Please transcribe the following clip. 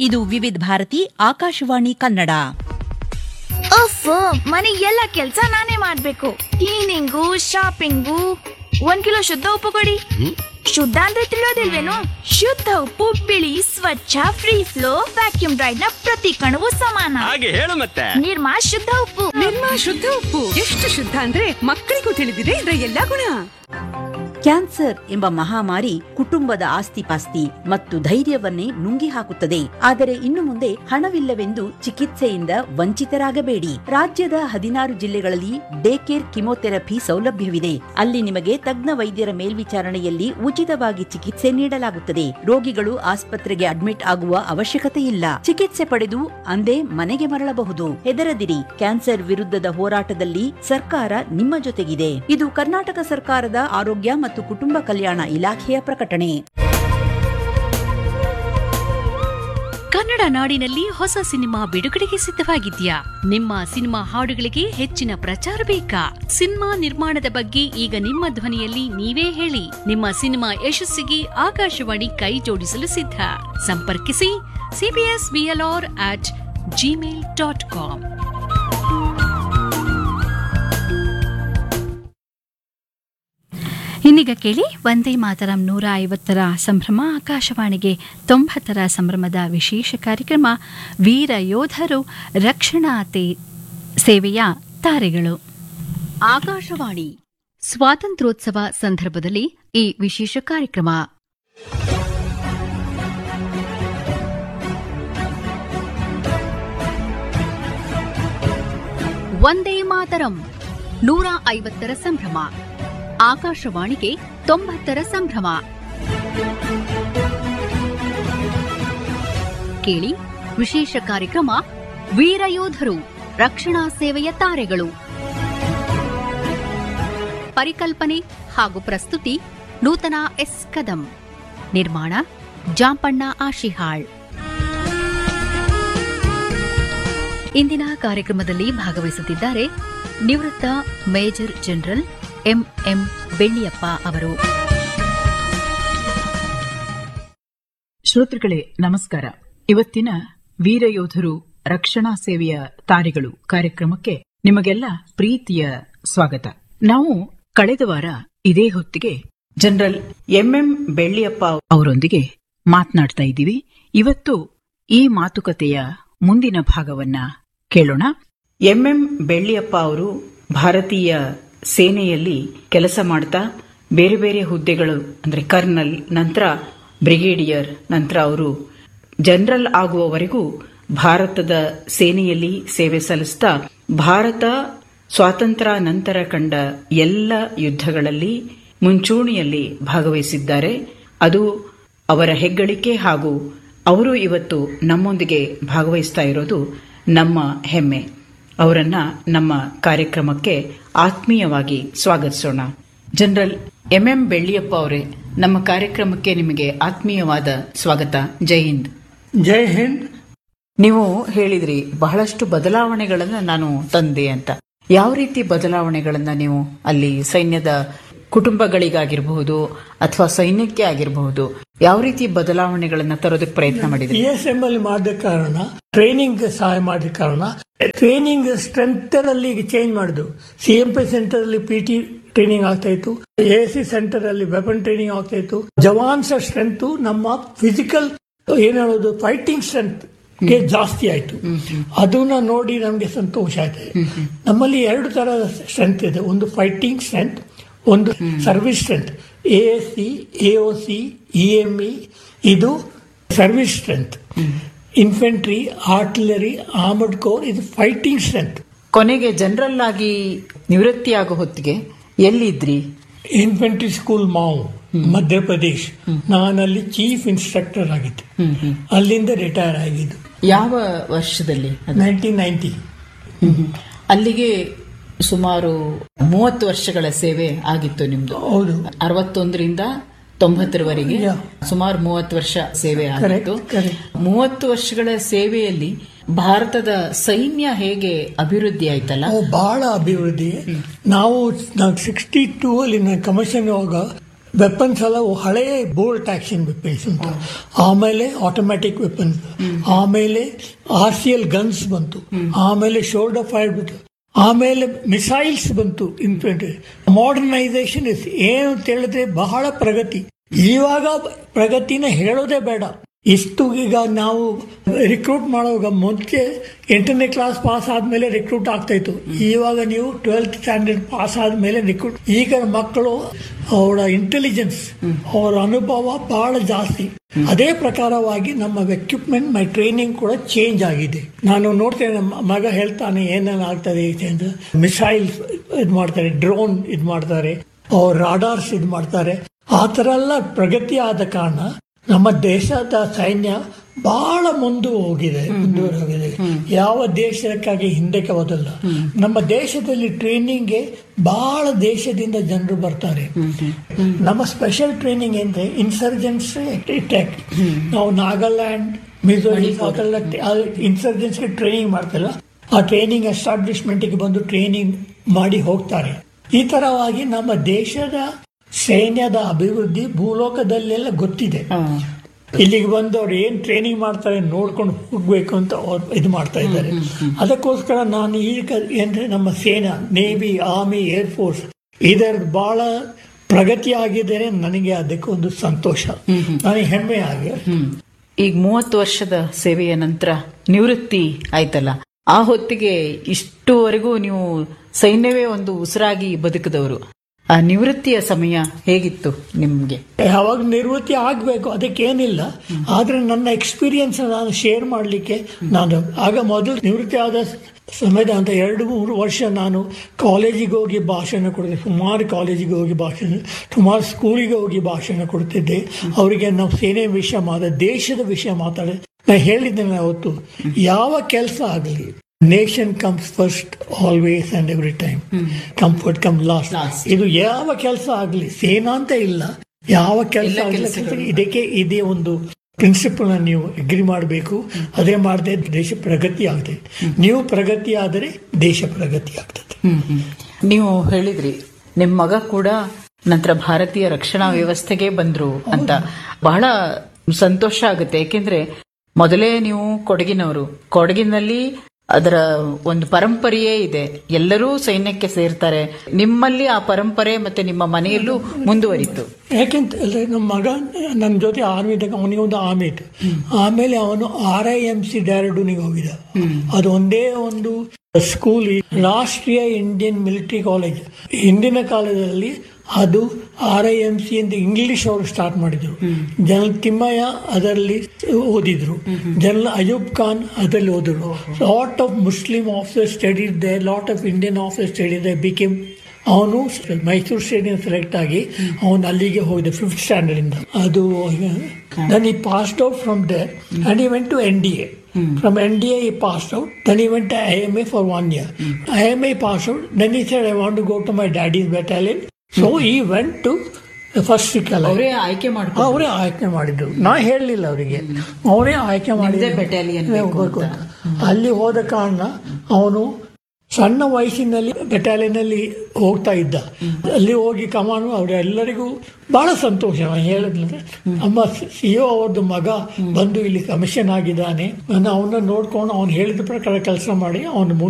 ಇದು ವಿವಿಧ ಭಾರತಿ ಆಕಾಶವಾಣಿ ಕನ್ನಡ ಅಫ್ ಮನೆ ಎಲ್ಲ ಕೆಲ್ಸ ನಾನೇ ಮಾಡ್ಬೇಕು ಕ್ಲೀನಿಂಗು ಶಾಪಿಂಗು ಒಂದ್ ಕಿಲೋ ಶುದ್ಧ ಉಪ್ಪು ಕೊಡಿ ಶುದ್ಧ ಅಂದ್ರೆ ತಿಳಿಯೋದಿಲ್ವೇನು ಶುದ್ಧ ಉಪ್ಪು ಬಿಳಿ ಸ್ವಚ್ಛ ಫ್ರೀ ಫ್ಲೋ ವ್ಯಾಕ್ಯೂಮ್ ಡ್ರೈಡ್ ನ ಪ್ರತಿ ಕಣವು ಸಮಾನ ಹಾಗೆ ಹೇಳು ಮತ್ತೆ ನಿರ್ಮಾ ಶುದ್ಧ ಉಪ್ಪು ನಿರ್ಮಾ ಶುದ್ಧ ಉಪ್ಪು ಎಷ್ಟು ಶುದ್ಧ ಅಂದ್ರೆ ಮಕ್ಕಳಿಗೂ ತಿಳಿದಿದೆ ಇದರ ಎಲ್ಲಾ ಗುಣ ಕ್ಯಾನ್ಸರ್ ಎಂಬ ಮಹಾಮಾರಿ ಕುಟುಂಬದ ಆಸ್ತಿಪಾಸ್ತಿ ಮತ್ತು ಧೈರ್ಯವನ್ನೇ ನುಂಗಿ ಹಾಕುತ್ತದೆ ಆದರೆ ಇನ್ನು ಮುಂದೆ ಹಣವಿಲ್ಲವೆಂದು ಚಿಕಿತ್ಸೆಯಿಂದ ವಂಚಿತರಾಗಬೇಡಿ ರಾಜ್ಯದ ಹದಿನಾರು ಜಿಲ್ಲೆಗಳಲ್ಲಿ ಡೇ ಕೇರ್ ಕಿಮೋಥೆರಪಿ ಸೌಲಭ್ಯವಿದೆ ಅಲ್ಲಿ ನಿಮಗೆ ತಜ್ಞ ವೈದ್ಯರ ಮೇಲ್ವಿಚಾರಣೆಯಲ್ಲಿ ಉಚಿತವಾಗಿ ಚಿಕಿತ್ಸೆ ನೀಡಲಾಗುತ್ತದೆ ರೋಗಿಗಳು ಆಸ್ಪತ್ರೆಗೆ ಅಡ್ಮಿಟ್ ಆಗುವ ಅವಶ್ಯಕತೆ ಇಲ್ಲ ಚಿಕಿತ್ಸೆ ಪಡೆದು ಅಂದೇ ಮನೆಗೆ ಮರಳಬಹುದು ಹೆದರದಿರಿ ಕ್ಯಾನ್ಸರ್ ವಿರುದ್ಧದ ಹೋರಾಟದಲ್ಲಿ ಸರ್ಕಾರ ನಿಮ್ಮ ಜೊತೆಗಿದೆ ಇದು ಕರ್ನಾಟಕ ಸರ್ಕಾರದ ಆರೋಗ್ಯ ಮತ್ತು ಕುಟುಂಬ ಕಲ್ಯಾಣ ಇಲಾಖೆಯ ಪ್ರಕಟಣೆ ಕನ್ನಡ ನಾಡಿನಲ್ಲಿ ಹೊಸ ಸಿನಿಮಾ ಬಿಡುಗಡೆಗೆ ಸಿದ್ಧವಾಗಿದ್ಯಾ ನಿಮ್ಮ ಸಿನಿಮಾ ಹಾಡುಗಳಿಗೆ ಹೆಚ್ಚಿನ ಪ್ರಚಾರ ಬೇಕಾ ಸಿನಿಮಾ ನಿರ್ಮಾಣದ ಬಗ್ಗೆ ಈಗ ನಿಮ್ಮ ಧ್ವನಿಯಲ್ಲಿ ನೀವೇ ಹೇಳಿ ನಿಮ್ಮ ಸಿನಿಮಾ ಯಶಸ್ಸಿಗೆ ಆಕಾಶವಾಣಿ ಕೈ ಜೋಡಿಸಲು ಸಿದ್ಧ ಸಂಪರ್ಕಿಸಿ CBS BLR at Gmail dot com ಇನ್ನೀಗ ಕೇಳಿ ವಂದೇ ಮಾತರಂ ನೂರ ಐವತ್ತರ ಸಂಭ್ರಮ ಆಕಾಶವಾಣಿಗೆ ತೊಂಬತ್ತರ ಸಂಭ್ರಮದ ವಿಶೇಷ ಕಾರ್ಯಕ್ರಮ ವೀರ ಯೋಧರು ರಕ್ಷಣಾ ತೇ- ಸೇವೆಯ ತಾರೆಗಳು ಆಕಾಶವಾಣಿ ಸ್ವಾತಂತ್ರ್ಯೋತ್ಸವ ಸಂದರ್ಭದಲ್ಲಿ ಈ ವಿಶೇಷ ಕಾರ್ಯಕ್ರಮ ವಂದೇ ಮಾತರಂ ನೂರ ಐವತ್ತರ ಸಂಭ್ರಮ ಆಕಾಶವಾಣಿಗೆ ತೊಂಬತ್ತರ ಸಂಭ್ರಮ ಕೇಳಿ ವಿಶೇಷ ಕಾರ್ಯಕ್ರಮ ವೀರಯೋಧರು ರಕ್ಷಣಾ ಸೇವೆಯ ತಾರೆಗಳು ಪರಿಕಲ್ಪನೆ ಹಾಗೂ ಪ್ರಸ್ತುತಿ ನೂತನ ಎಸ್ ಕದಂ ನಿರ್ಮಾಣ ಜಾಂಪಣ್ಣ ಆಶಿಹಾಳ್ ಇಂದಿನ ಕಾರ್ಯಕ್ರಮದಲ್ಲಿ ಭಾಗವಹಿಸುತ್ತಿದ್ದಾರೆ ನಿವೃತ್ತ ಮೇಜರ್ ಜನರಲ್ ಎಂಎಂ ಬೆಳ್ಳಿಯಪ್ಪ ಅವರು ಶ್ರೋತೃಗಳೇ ನಮಸ್ಕಾರ ಇವತ್ತಿನ ವೀರಯೋಧರು ರಕ್ಷಣಾ ಸೇವೆಯ ತಾರೆಗಳು ಕಾರ್ಯಕ್ರಮಕ್ಕೆ ನಿಮಗೆಲ್ಲ ಪ್ರೀತಿಯ ಸ್ವಾಗತ ನಾವು ಕಳೆದ ವಾರ ಇದೇ ಹೊತ್ತಿಗೆ ಜನರಲ್ ಎಂಎಂ ಬೆಳ್ಳಿಯಪ್ಪ ಅವರೊಂದಿಗೆ ಮಾತನಾಡ್ತಾ ಇದ್ದೀವಿ ಇವತ್ತು ಈ ಮಾತುಕತೆಯ ಮುಂದಿನ ಭಾಗವನ್ನ ಕೇಳೋಣ ಎಂಎಂ ಬೆಳ್ಳಿಯಪ್ಪ ಅವರು ಭಾರತೀಯ ಸೇನೆಯಲ್ಲಿ ಕೆಲಸ ಮಾಡ್ತಾ ಬೇರೆ ಬೇರೆ ಹುದ್ದೆಗಳು ಅಂದ್ರೆ ಕರ್ನಲ್ ನಂತರ ಬ್ರಿಗೇಡಿಯರ್ ನಂತರ ಅವರು ಜನರಲ್ ಆಗುವವರೆಗೂ ಭಾರತದ ಸೇನೆಯಲ್ಲಿ ಸೇವೆ ಸಲ್ಲಿಸ್ತಾ ಭಾರತ ಸ್ವಾತಂತ್ರ್ಯ ನಂತರ ಕಂಡ ಎಲ್ಲ ಯುದ್ಧಗಳಲ್ಲಿ ಮುಂಚೂಣಿಯಲ್ಲಿ ಭಾಗವಹಿಸಿದ್ದಾರೆ ಅದು ಅವರ ಹೆಗ್ಗಳಿಕೆ ಹಾಗೂ ಅವರು ಇವತ್ತು ನಮ್ಮೊಂದಿಗೆ ಭಾಗವಹಿಸ್ತಾ ಇರೋದು ನಮ್ಮ ಹೆಮ್ಮೆ ಅವರನ್ನ ನಮ್ಮ ಕಾರ್ಯಕ್ರಮಕ್ಕೆ ಆತ್ಮೀಯವಾಗಿ ಸ್ವಾಗತಿಸೋಣ ಜನರಲ್ ಎಂಎಂ ಬೆಳ್ಳಿಯಪ್ಪ ಅವರೇ ನಮ್ಮ ಕಾರ್ಯಕ್ರಮಕ್ಕೆ ನಿಮಗೆ ಆತ್ಮೀಯವಾದ ಸ್ವಾಗತ ಜೈ ಹಿಂದ್ ಜೈ ಹಿಂದ್ ನೀವು ಹೇಳಿದ್ರಿ ಬಹಳಷ್ಟು ಬದಲಾವಣೆಗಳನ್ನ ನಾನು ತಂದೆ ಅಂತ ಯಾವ ರೀತಿ ಬದಲಾವಣೆಗಳನ್ನ ನೀವು ಅಲ್ಲಿ ಸೈನ್ಯದ ಕುಟುಂಬಗಳಿಗಾಗಿರಬಹುದು ಅಥವಾ ಸೈನ್ಯಕ್ಕೆ ಆಗಿರಬಹುದು ಯಾವ ರೀತಿ ಬದಲಾವಣೆಗಳನ್ನ ತರೋದಕ್ಕೆ ಪ್ರಯತ್ನ ಪಿ ಮಾಡಿದ್ರಿ ಎಸ್ ಎಂ ಅಲ್ಲಿ ಮಾಡಿದ ಕಾರಣ ಟ್ರೈನಿಂಗ್ ಸಹಾಯ ಮಾಡಿದ ಕಾರಣ ಟ್ರೈನಿಂಗ್ ಸ್ಟ್ರೆಂತ್ ಅಲ್ಲಿ ಚೇಂಜ್ ಮಾಡಿದ್ರು ಸಿ ಎಂ ಪಿ ಸೆಂಟರ್ ಅಲ್ಲಿ ಪಿ ಟಿ ಟ್ರೈನಿಂಗ್ ಆಗ್ತಾ ಇತ್ತು ಎ ಸಿ ಸೆಂಟರ್ ಅಲ್ಲಿ ವೆಪನ್ ಟ್ರೈನಿಂಗ್ ಆಗ್ತಾ ಇತ್ತು ಜವಾನ್ಸ್ ಸ್ಟ್ರೆಂತ್ ನಮ್ಮ ಫಿಸಿಕಲ್ ಏನ್ ಹೇಳೋದು ಫೈಟಿಂಗ್ ಸ್ಟ್ರೆಂತ್ ಗೆ ಜಾಸ್ತಿ ಆಯ್ತು ಅದನ್ನ ನೋಡಿ ನಮ್ಗೆ ಸಂತೋಷ ಆಯ್ತು ನಮ್ಮಲ್ಲಿ ಎರಡು ತರ ಸ್ಟ್ರೆಂತ್ ಇದೆ ಒಂದು ಫೈಟಿಂಗ್ ಸ್ಟ್ರೆಂತ್ ಒಂದು service strength A S C A O C E M E ಇದು service strength infantry artillery armoured corps ಇದು ಫೈಟಿಂಗ್ ಸ್ಟ್ರೆಂತ್ ಕೊನೆಗೆ ಜನರಲ್ ಆಗಿ ನಿವೃತ್ತಿ ಆಗೋ ಹೊತ್ತಿಗೆ ಎಲ್ಲಿದ್ರಿ ಇನ್ಫೆಂಟ್ರಿ ಸ್ಕೂಲ್ ಮಾವು ಮಧ್ಯಪ್ರದೇಶ್ ನಾನಲ್ಲಿ ಚೀಫ್ ಇನ್ಸ್ಟ್ರಕ್ಟರ್ ಆಗಿದ್ದೆ ಅಲ್ಲಿಂದ ರಿಟೈರ್ ಆಗಿದ್ದು ಯಾವ ವರ್ಷದಲ್ಲಿ ಅದು? ನೈನ್ಟೀನ್ ನೈನ್ಟಿ ಅಲ್ಲಿಗೆ ಸುಮಾರು ಮೂವತ್ತು ವರ್ಷಗಳ ಸೇವೆ ಆಗಿತ್ತು ನಿಮ್ದು ಹೌದು ಅರವತ್ತೊಂದರಿಂದ ತೊಂಬತ್ತರವರೆಗೆ Yeah. ಸುಮಾರು ಮೂವತ್ತು ವರ್ಷ ಸೇವೆ ಆಗಿತ್ತು Correct, correct. ಮೂವತ್ತು ವರ್ಷಗಳ ಸೇವೆಯಲ್ಲಿ ಭಾರತದ ಸೈನ್ಯ ಹೇಗೆ ಅಭಿವೃದ್ಧಿ ಆಯ್ತಲ್ಲ ಓ, ಬಹಳ ಅಭಿವೃದ್ಧಿ ನಾವು ಸಿಕ್ಸ್ಟಿ ಟೂ ಅಲ್ಲಿ ನಾನು ಕಮಿಷನ್ ಹೋಗ ವೆಪನ್ಸ್ ಎಲ್ಲ ಹಳೆಯ ಬೋಲ್ಟ್ ಆಕ್ಷನ್ ವೆಪನ್ಸ್ ಅಂತ ಆಮೇಲೆ ಆಟೋಮ್ಯಾಟಿಕ್ ವೆಪನ್ಸ್ ಆಮೇಲೆ ಆರ್ ಸಿ ಎಲ್ ಗನ್ಸ್ ಬಂತು ಆಮೇಲೆ ಶೋಲ್ಡರ್ ಫೈರ್ ಬಂತು ಆಮೇಲೆ ಮಿಸೈಲ್ಸ್ ಬಂತು ಇನ್ಫೆಂಟ್ರಿ ಮಾಡರ್ನೈಸೇಷನ್ ಇಸ್ ಏನು ಅಂತ ಹೇಳಿದ್ರೆ ಬಹಳ ಪ್ರಗತಿ ಇವಾಗ ಪ್ರಗತಿನ ಹೇಳೋದೇ ಬೇಡ ಇಷ್ಟು ಈಗ ನಾವು ರಿಕ್ರೂಟ್ ಮಾಡುವಾಗ ಮುಂಚೆ ಎಂಟನೇ ಕ್ಲಾಸ್ ಪಾಸ್ ಆದ್ಮೇಲೆ ರಿಕ್ರೂಟ್ ಆಗ್ತಾ ಇತ್ತು ಇವಾಗ ನೀವು ಟ್ವೆಲ್ತ್ ಸ್ಟ್ಯಾಂಡರ್ಡ್ ಪಾಸ್ ಆದ್ಮೇಲೆ ರಿಕ್ರೂಟ್ ಈಗ ಮಕ್ಕಳು ಅವರ ಇಂಟೆಲಿಜೆನ್ಸ್ ಅವರ ಅನುಭವ ಬಹಳ ಜಾಸ್ತಿ ಅದೇ ಪ್ರಕಾರವಾಗಿ ನಮ್ಮ ಎಕ್ವಿಪ್ಮೆಂಟ್ ಮೈ ಟ್ರೈನಿಂಗ್ ಕೂಡ ಚೇಂಜ್ ಆಗಿದೆ ನಾನು ನೋಡ್ತೇನೆ ನಮ್ಮ ಮಗ ಹೇಳ್ತಾನೆ ಏನೇನು ಆಗ್ತದೆ ಅಂತ ಮಿಸೈಲ್ಸ್ ಇದು ಮಾಡ್ತಾರೆ ಡ್ರೋನ್ ಇದು ಮಾಡ್ತಾರೆ ಅವ್ರ ರಾಡಾರ್ಸ್ ಇದು ಮಾಡ್ತಾರೆ ಆ ಥರ ಎಲ್ಲ ಪ್ರಗತಿ ಆದ ಕಾರಣ ನಮ್ಮ ದೇಶದ ಸೈನ್ಯ ಬಹಳ ಮುಂದೆ ಹೋಗಿದೆ ಮುಂದುವರೆ ಹೋಗಿದೆ ಯಾವ ದೇಶಕ್ಕಾಗಿ ಹಿಂದಕ್ಕೆ ಹೋದಲ್ಲ ನಮ್ಮ ದೇಶದಲ್ಲಿ ಟ್ರೈನಿಂಗ್ಗೆ ಬಹಳ ದೇಶದಿಂದ ಜನರು ಬರ್ತಾರೆ ನಮ್ಮ ಸ್ಪೆಷಲ್ ಟ್ರೈನಿಂಗ್ ಅಂದ್ರೆ ಇನ್ಸರ್ಜೆನ್ಸಿ ಅಟ್ಯಾಕ್ ನಾವು ನಾಗಾಲ್ಯಾಂಡ್ ಮಿಜೋರಿ ಇನ್ಸರ್ಜೆನ್ಸಿ ಟ್ರೈನಿಂಗ್ ಮಾಡ್ತಾರಲ್ಲ ಆ ಟ್ರೈನಿಂಗ್ ಎಸ್ಟಾಬ್ಲಿಷ್ಮೆಂಟ್ಗೆ ಬಂದು ಟ್ರೈನಿಂಗ್ ಮಾಡಿ ಹೋಗ್ತಾರೆ ಈ ತರವಾಗಿ ನಮ್ಮ ದೇಶದ ಸೈನ್ಯದ ಅಭಿವೃದ್ಧಿ ಭೂಲೋಕದಲ್ಲೆಲ್ಲ ಗೊತ್ತಿದೆ ಇಲ್ಲಿಗೆ ಬಂದು ಅವ್ರು ಏನ್ ಟ್ರೈನಿಂಗ್ ಮಾಡ್ತಾರೆ ನೋಡ್ಕೊಂಡು ಹೋಗ್ಬೇಕು ಅಂತ ಅವ್ರು ಇದು ಮಾಡ್ತಾ ಇದ್ದಾರೆ ಅದಕ್ಕೋಸ್ಕರ ನಾನು ಈಗ ಏನ್ರೆ ನಮ್ಮ ಸೇನಾ ನೇವಿ ಆರ್ಮಿ ಏರ್ ಫೋರ್ಸ್ ಇದರ ಬಹಳ ಪ್ರಗತಿ ಆಗಿದ್ದೇನೆ ನನಗೆ ಅದಕ್ಕೆ ಒಂದು ಸಂತೋಷ ನನಗೆ ಹೆಮ್ಮೆ ಆಗಿದೆ ಈಗ ಮೂವತ್ತು ವರ್ಷದ ಸೇವೆಯ ನಂತರ ನಿವೃತ್ತಿ ಆಯ್ತಲ್ಲ ಆ ಹೊತ್ತಿಗೆ ಇಷ್ಟುವರೆಗೂ ನೀವು ಸೈನ್ಯವೇ ಒಂದು ಉಸಿರಾಗಿ ಬದುಕಿದವರು ಆ ನಿವೃತ್ತಿಯ ಸಮಯ ಹೇಗಿತ್ತು ನಿಮ್ಗೆ ಯಾವಾಗ ನಿವೃತ್ತಿ ಆಗಬೇಕು ಅದಕ್ಕೇನಿಲ್ಲ ಆದ್ರೆ ನನ್ನ ಎಕ್ಸ್ಪೀರಿಯನ್ಸ್ ನಾನು ಶೇರ್ ಮಾಡಲಿಕ್ಕೆ ನಾನು ಆಗ ಮೊದಲು ನಿವೃತ್ತಿ ಆದ ಸಮಯದ ಅಂತ ಎರಡು ಮೂರು ವರ್ಷ ನಾನು ಕಾಲೇಜಿಗೆ ಹೋಗಿ ಭಾಷಣ ಕೊಡ್ತಿದ್ದೆ ಸುಮಾರು ಕಾಲೇಜಿಗೆ ಹೋಗಿ ಭಾಷಣ ಸುಮಾರು ಸ್ಕೂಲಿಗೆ ಹೋಗಿ ಭಾಷಣ ಕೊಡ್ತಿದ್ದೆ ಅವರಿಗೆ ನಾವು ಸೇನೆ ವಿಷಯ ಮಾತಾಡ ದೇಶದ ವಿಷಯ ಮಾತಾಡ ನಾ ಹೇಳಿದ್ದೇನೆ ಅವತ್ತು ಯಾವ ಕೆಲಸ ಆಗಲಿ nation comes first always and every time comfort come last ಇದು ಯಾವ ಕೆಲಸ ಆಗಲಿ ಸೇನಾ ಅಂತ ಇಲ್ಲ ಯಾವ ಕೆಲಸ ಆಗಲಿ ಇದಕ್ಕೆ ಇದೇ ಒಂದು ಪ್ರಿನ್ಸಿಪಲ್ ನೀವು ಅಗ್ರಿ ಮಾಡಬೇಕು ಅದೇ ಮಾಡದೆ ದೇಶ ಪ್ರಗತಿ ಆಗ್ತದೆ ನೀವು ಪ್ರಗತಿ ಆದರೆ ದೇಶ ಪ್ರಗತಿ ಆಗ್ತದೆ ನೀವು ಹೇಳಿದ್ರಿ ನಿಮ್ ಮಗ ಕೂಡ ನಂತರ ಭಾರತೀಯ ರಕ್ಷಣಾ ವ್ಯವಸ್ಥೆಗೆ ಬಂದ್ರು ಅಂತ ಬಹಳ ಸಂತೋಷ ಆಗುತ್ತೆ ಯಾಕೆಂದ್ರೆ ಮೊದಲೇ ನೀವು ಕೊಡಗಿನವರು ಕೊಡಗಿನಲ್ಲಿ ಅದರ ಒಂದು ಪರಂಪರೆಯೇ ಇದೆ ಎಲ್ಲರೂ ಸೈನ್ಯಕ್ಕೆ ಸೇರ್ತಾರೆ ನಿಮ್ಮಲ್ಲಿ ಆ ಪರಂಪರೆ ಮತ್ತೆ ನಿಮ್ಮ ಮನೆಯಲ್ಲೂ ಮುಂದುವರಿತು ಯಾಕೆಂತ ಹೇಳಿದ್ರೆ ನಮ್ಮ ಮಗ ನನ್ನ ಜೊತೆ ಆರ್ಮಿ ಇದ್ದಾಗ ಅವನಿಗೆ ಒಂದು ಆರ್ಮಿ ಇತ್ತು ಆಮೇಲೆ ಅವನು ಆರ್ ಐ ಎಂ ಸಿ ಡ್ಯಾರಡೂನಿಗೆ ಹೋಗಿದ್ದ ಅದು ಒಂದೇ ಒಂದು ಸ್ಕೂಲ್ ರಾಷ್ಟ್ರೀಯ ಇಂಡಿಯನ್ ಮಿಲಿಟರಿ ಕಾಲೇಜ್ ಹಿಂದಿನ ಕಾಲದಲ್ಲಿ ಅದು ಆರ್ ಐ ಎಂ ಸಿ ಅಂತ ಇಂಗ್ಲಿಷ್ ಅವರು ಸ್ಟಾರ್ಟ್ ಮಾಡಿದ್ರು ಜನರಲ್ ತಿಮ್ಮಯ್ಯ ಅದರಲ್ಲಿ ಓದಿದ್ರು ಜನರಲ್ ಅಯೂಬ್ ಖಾನ್ ಅದರಲ್ಲಿ ಓದಿದ್ರು lot of Muslim officer study they lot of Indian officer study they became ಅವನು ಮೈಸೂರು ಸ್ಟೇಡಿಯಂ ಸೆಲೆಕ್ಟ್ ಆಗಿ ಅವನು ಅಲ್ಲಿಗೆ ಹೋಗಿದ್ದ ಫಿಫ್ತ್ ಸ್ಟ್ಯಾಂಡರ್ಡ್ ಇಂದ ಅದು then he passed out from there and he went to N D A from N D A he passed out then he went I M A for one year I M A pass out then he said I want to go to my daddy's battalion so he went to first ಸಿಕ್ಕಲ್ಲ ಅವರೇ ಆಯ್ಕೆ ಮಾಡ್ಕೊಂಡು ಅವರೇ ಆಯ್ಕೆ ಮಾಡಿದ್ರು ನಾ ಹೇಳಲಿಲ್ಲ ಅವರಿಗೆ ಅವರೇ ಆಯ್ಕೆ ಮಾಡಿ battalion ಬೇಕು ಹೋಗ್ಬೇಕು ಅಂತ. ಅಲ್ಲಿ ಹೋದ ಕಾರಣ ಅವನು ಸಣ್ಣ ವಯಸ್ಸಿನಲ್ಲಿ ಬೆಟಾಲಿಯನ್ ಅಲ್ಲಿ ಹೋಗ್ತಾ ಇದ್ದ ಅಲ್ಲಿ ಹೋಗಿ ಕಮಾನು ಅವರೆಲ್ಲರಿಗೂ ಬಹಳ ಸಂತೋಷ ನಾನು ಹೇಳಿದ್ರೆ ನಮ್ಮ ಸಿ ಒ ಅವ್ರದ್ದು ಮಗ ಬಂದು ಇಲ್ಲಿ ಕಮಿಷನ್ ಆಗಿದ್ದಾನೆ ನಾನು ಅವನ್ನ ನೋಡ್ಕೊಂಡು ಅವ್ನು ಹೇಳಿದ ಪ್ರಕಾರ ಕೆಲಸ ಮಾಡಿ ಅವನು